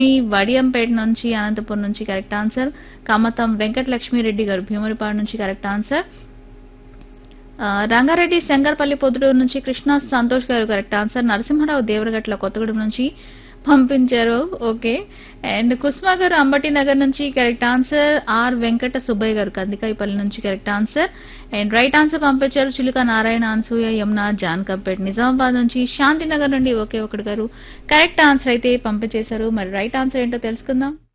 వడియంపేట నుంచి అనంతపురం నుంచి correct answer కమతం Venkatalakshmi Reddy గారు భీమునిపాడు నుంచి కరెక్ట్ ఆన్సర్ ఆ, రంగారెడ్డి శంకర్పల్లి పొద్దుటూరు నుంచి కృష్ణ సంతోష్ గారు కరెక్ట్ ఆన్సర్ నరసింహారావు దేవరగట్ల కొత్తగూడెం నుంచి పంపించారు ఓకే అండ్ కుస్మా గారు అంబటి నగర్ నుంచి correct answer R Venkata Subbaiah గారు కందికాయపల్లి నుంచి correct answer and right answer పంపించారు చిలుక నారాయణ అన్సూయ యమున జాన్కంపేట్ నిజామాబాద్ నుంచి శాంతినగర్ నుండి ఒకే ఒకటి గారు కరెక్ట్ ఆన్సర్ అయితే పంపించేశారు మరి రైట్ ఆన్సర్ ఏంటో తెలుసుకుందాం